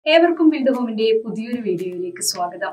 ഏവർക്കും ബിൽഡ് ഹോമിന്റെ പുതിയൊരു വീഡിയോയിലേക്ക് സ്വാഗതം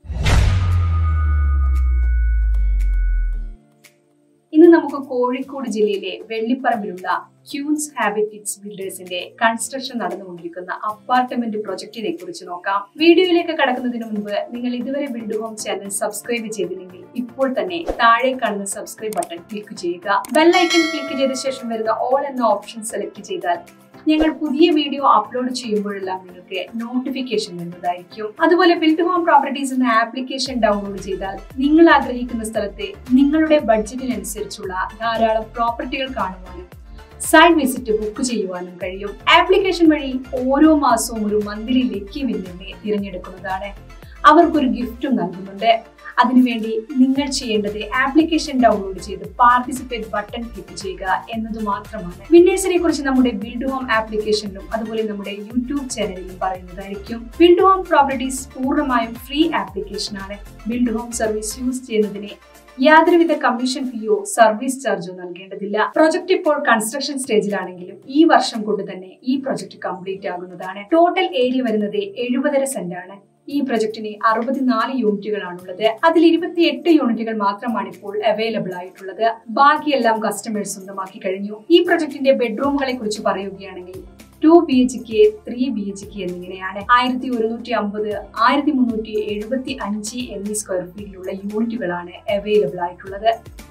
ഇന്ന് നമുക്ക് കോഴിക്കോട് ജില്ലയിലെ വെള്ളിപ്പറമ്പിലുള്ള ക്യൂൻസ് ഹാബിറ്റിറ്റ്സ് ബിൽഡേഴ്സിന്റെ കൺസ്ട്രക്ഷൻ നടന്നുകൊണ്ടിരിക്കുന്ന അപ്പാർട്ട്മെന്റ് പ്രൊജക്ടിനെ കുറിച്ച് നോക്കാം വീഡിയോയിലേക്ക് കടക്കുന്നതിന് മുൻപ് നിങ്ങൾ ഇതുവരെ ബിൽഡ് ഹോം ചാനൽ സബ്സ്ക്രൈബ് ചെയ്തില്ലെങ്കിൽ ഇപ്പോൾ തന്നെ താഴെ കാണുന്ന സബ്സ്ക്രൈബ് ബട്ടൺ ക്ലിക്ക് ചെയ്യുക ബെല്ലൈക്കൺ ക്ലിക്ക് ചെയ്ത ശേഷം വരുന്ന ഓൾ എന്ന ഓപ്ഷൻ സെലക്ട് ചെയ്താൽ ഞങ്ങൾ പുതിയ വീഡിയോ അപ്ലോഡ് ചെയ്യുമ്പോഴെല്ലാം നിങ്ങൾക്ക് നോട്ടിഫിക്കേഷൻ വരുന്നതായിരിക്കും അതുപോലെ ബിൽഡ് ഹോം പ്രോപ്പർട്ടീസ് എന്ന ആപ്ലിക്കേഷൻ ഡൗൺലോഡ് ചെയ്താൽ നിങ്ങൾ ആഗ്രഹിക്കുന്ന സ്ഥലത്തെ നിങ്ങളുടെ ബഡ്ജറ്റിനനുസരിച്ചുള്ള ധാരാളം പ്രോപ്പർട്ടികൾ കാണുവാനും സൈറ്റ് വിസിറ്റ് ബുക്ക് ചെയ്യുവാനും കഴിയും ആപ്ലിക്കേഷൻ വഴി ഓരോ മാസവും ഒരു മന്ത്ലി ലക്കി വിന്നറിനെ തിരഞ്ഞെടുക്കുന്നതാണ് അവർക്കൊരു ഗിഫ്റ്റും നൽകുന്നുണ്ട് അതിനുവേണ്ടി നിങ്ങൾ ചെയ്യേണ്ടത് ആപ്ലിക്കേഷൻ ഡൗൺലോഡ് ചെയ്ത് പാർട്ടിസിപ്പേറ്റ് ബട്ടൺ ക്ലിക്ക് ചെയ്യുക എന്നത് മാത്രമാണ് വിന്നേഴ്സിനെ കുറിച്ച് നമ്മുടെ ബിൽഡ് ഹോം ആപ്ലിക്കേഷനിലും അതുപോലെ നമ്മുടെ യൂട്യൂബ് ചാനലിലും പറയുന്നതായിരിക്കും ബിൽഡ് ഹോം പ്രോപ്പർട്ടീസ് പൂർണ്ണമായും ഫ്രീ ആപ്ലിക്കേഷൻ ആണ് ബിൽഡ് ഹോം സർവീസ് യൂസ് ചെയ്യുന്നതിന് യാതൊരുവിധ കമ്മീഷൻ ഫീയോ സർവീസ് ചാർജോ നൽകേണ്ടതില്ല പ്രൊജക്ട് ഇപ്പോൾ കൺസ്ട്രക്ഷൻ സ്റ്റേജിലാണെങ്കിലും ഈ വർഷം കൊണ്ട് തന്നെ ഈ പ്രൊജക്ട് കംപ്ലീറ്റ് ആകുന്നതാണ് ടോട്ടൽ ഏരിയ വരുന്നത് എഴുപതര സെന്റ് ആണ് ഈ പ്രൊജക്ടിന് അറുപത്തിനാല് യൂണിറ്റുകളാണുള്ളത് അതിൽ ഇരുപത്തിയെട്ട് യൂണിറ്റുകൾ മാത്രമാണ് ഇപ്പോൾ അവൈലബിൾ ആയിട്ടുള്ളത് ബാക്കിയെല്ലാം കസ്റ്റമേഴ്സ് സ്വന്തമാക്കി കഴിഞ്ഞു ഈ പ്രൊജക്ടിന്റെ ബെഡ്റൂമുകളെ കുറിച്ച് പറയുകയാണെങ്കിൽ two B H K three B H K എന്നിങ്ങനെയാണ് ആയിരത്തി ഒരുന്നൂറ്റി അമ്പത് ആയിരത്തി മുന്നൂറ്റി എഴുപത്തി അഞ്ച് എന്നീ സ്ക്വയർ ഫീറ്റിലുള്ള യൂണിറ്റുകളാണ് അവൈലബിൾ ആയിട്ടുള്ളത്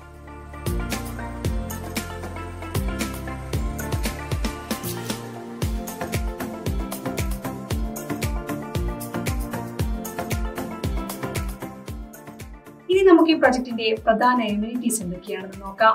ഇനി നമുക്ക് ഈ പ്രൊജക്ടിന്റെ പ്രധാന എമ്യൂണിറ്റീസ് എന്തൊക്കെയാണെന്ന് നോക്കാം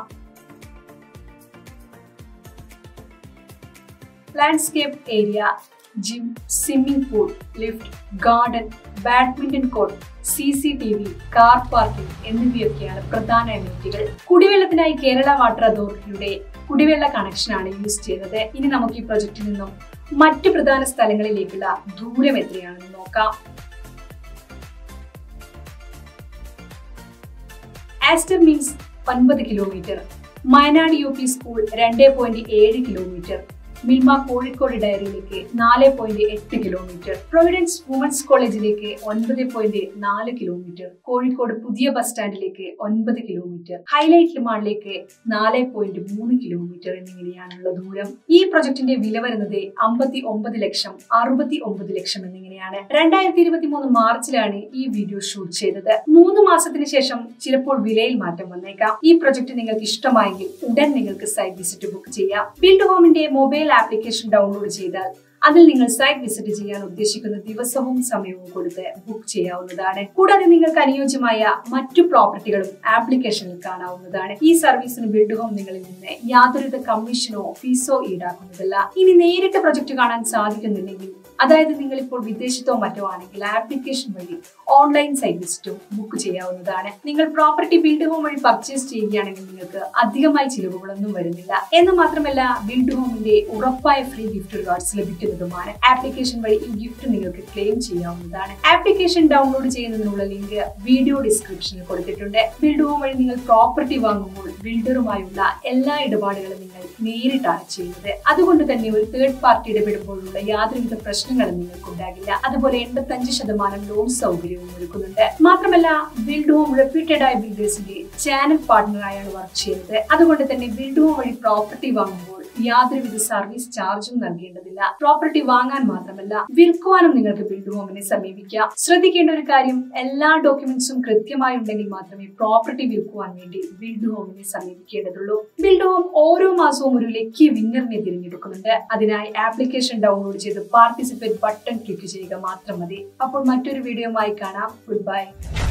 landscape area gym swimming pool lift garden badminton court C C T V car parking എന്നിവയൊക്കെയാണ് പ്രധാന എമ്യൂണിറ്റികൾ കുടിവെള്ളത്തിനായി കേരള വാട്ടർ അതോറിറ്റിയുടെ കുടിവെള്ള കണക്ഷനാണ് യൂസ് ചെയ്യുന്നത് ഇനി നമുക്ക് ഈ പ്രൊജക്റ്റിൽ നിന്നും മറ്റ് പ്രധാന സ്ഥലങ്ങളിലേക്കുള്ള ദൂരം എത്രയാണെന്ന് നോക്കാം ആസ്റ്റർ മീൻസ് ഒൻപത് kilometre Wayanad U P school രണ്ട് പോയിന്റ് ഏഴ് കിലോമീറ്റർ മിൽമ കോഴിക്കോട് ഡയറിയിലേക്ക് നാല് പോയിന്റ് എട്ട് കിലോമീറ്റർ പ്രൊവിഡൻസ് വുമൻസ് കോളേജിലേക്ക് ഒൻപത് പോയിന്റ് നാല് കിലോമീറ്റർ കോഴിക്കോട് പുതിയ ബസ് സ്റ്റാൻഡിലേക്ക് ഒൻപത് കിലോമീറ്റർ ഹൈലൈറ്റ് മാളിലേക്ക് നാല് പോയിന്റ് മൂന്ന് കിലോമീറ്റർ എന്നിങ്ങനെയാണുള്ള ദൂരം ഈ പ്രൊജക്ടിന്റെ വില വരുന്നത് അമ്പത്തി ഒമ്പത് ലക്ഷം അറുപത്തി ഒമ്പത് ലക്ഷം എന്നിങ്ങനെയാണ് രണ്ടായിരത്തി ഇരുപത്തി മൂന്ന് മാർച്ചിലാണ് ഈ വീഡിയോ ഷൂട്ട് ചെയ്തത് മൂന്ന് മാസത്തിന് ശേഷം ചിലപ്പോൾ വിലയിൽ മാറ്റം വന്നേക്കാം ഈ പ്രൊജക്ട് നിങ്ങൾക്ക് ഇഷ്ടമായെങ്കിൽ ഉടൻ നിങ്ങൾക്ക് സൈറ്റ് വിസിറ്റ് ബുക്ക് ചെയ്യാം ബിൽഡ് ഹോമിന്റെ മൊബൈൽ ആപ്ലിക്കേഷൻ ഡൗൺലോഡ് ചെയ്താൽ അതിൽ നിങ്ങൾ സൈറ്റ് വിസിറ്റ് ചെയ്യാൻ ഉദ്ദേശിക്കുന്ന ദിവസവും സമയവും കൊടുത്ത് ബുക്ക് ചെയ്യാവുന്നതാണ് കൂടാതെ നിങ്ങൾക്ക് അനുയോജ്യമായ മറ്റു പ്രോപ്പർട്ടികളും ആപ്ലിക്കേഷനിൽ കാണാവുന്നതാണ് ഈ സർവീസിന് ബിൽഡ് ഹോം നിങ്ങളിൽ നിന്ന് യാതൊരുവിധ കമ്മീഷനോ ഫീസോ ഈടാക്കുന്നതല്ല ഇനി നേരിട്ട് പ്രൊജക്ട് കാണാൻ സാധിക്കുന്നില്ലെങ്കിൽ അതായത് നിങ്ങൾ ഇപ്പോൾ വിദേശത്തോ മറ്റോ ആണെങ്കിൽ ആപ്ലിക്കേഷൻ വഴി ഓൺലൈൻ സൈറ്റ് വിസിറ്റും ബുക്ക് ചെയ്യാവുന്നതാണ് നിങ്ങൾ പ്രോപ്പർട്ടി ബിൽഡ് ഹോം വഴി പർച്ചേസ് ചെയ്യുകയാണെങ്കിൽ നിങ്ങൾക്ക് അധികമായി ചിലവുകളൊന്നും വരുന്നില്ല എന്ന് മാത്രമല്ല ബിൽഡ് ഹോമിന്റെ ഉറപ്പായ ഫ്രീ ഗിഫ്റ്റ് റിവാർഡ്സ് ലഭിക്കുന്നതുമാണ് ആപ്ലിക്കേഷൻ വഴി ഈ ഗിഫ്റ്റ് നിങ്ങൾക്ക് ക്ലെയിം ചെയ്യാവുന്നതാണ് ആപ്ലിക്കേഷൻ ഡൗൺലോഡ് ചെയ്യുന്നതിനുള്ള ലിങ്ക് വീഡിയോ ഡിസ്ക്രിപ്ഷനിൽ കൊടുത്തിട്ടുണ്ട് ബിൽഡ് ഹോം വഴി നിങ്ങൾ പ്രോപ്പർട്ടി വാങ്ങുമ്പോൾ ബിൽഡറുമായുള്ള എല്ലാ ഇടപാടുകളും നിങ്ങൾ നേരിട്ടാണ് ചെയ്യുന്നത് അതുകൊണ്ട് തന്നെ ഒരു തേർഡ് പാർട്ടി ഇടപെടുമ്പോഴുള്ള യാതൊരുവിധ പ്രശ്നങ്ങളും നിങ്ങൾക്ക് ഉണ്ടാകില്ല അതുപോലെ എൺപത്തഞ്ച് ശതമാനം ലോൺ സൗകര്യവും ഒരുക്കുന്നുണ്ട് മാത്രമല്ല ബിൽഡ് ഹോം റെപ്യൂട്ടഡ് ആയ ബിൽഡേഴ്സിന്റെ ചാനൽ പാർട്ട്ണറായാണ് വർക്ക് ചെയ്യുന്നത് അതുകൊണ്ട് തന്നെ ബിൽഡ് ഹോം വഴി പ്രോപ്പർട്ടി വാങ്ങുമ്പോൾ യാതൊരുവിധ സർവീസ് ചാർജും നൽകേണ്ടതില്ല പ്രോപ്പർട്ടി വാങ്ങാൻ മാത്രമല്ല വിൽക്കുവാനും നിങ്ങൾക്ക് ബിൽഡ് ഹോമിനെ സമീപിക്കാം ശ്രദ്ധിക്കേണ്ട ഒരു കാര്യം എല്ലാ ഡോക്യുമെന്റ്സും കൃത്യമായി ഉണ്ടെങ്കിൽ മാത്രമേ പ്രോപ്പർട്ടി വിൽക്കുവാൻ വേണ്ടി ബിൽഡ് ഹോമിനെ സമീപിക്കേണ്ടതുള്ളൂ ബിൽഡ് ഹോം ഓരോ മാസവും ഒരു ലക്കി വിന്നറിനെ തിരഞ്ഞെടുക്കുന്നുണ്ട് അതിനായി ആപ്ലിക്കേഷൻ ഡൗൺലോഡ് ചെയ്ത് പാർട്ടിസിപ്പേറ്റ് ബട്ടൺ ക്ലിക്ക് ചെയ്യുക മാത്രം മതി അപ്പോൾ മറ്റൊരു വീഡിയോയുമായി കാണാം ഗുഡ് ബൈ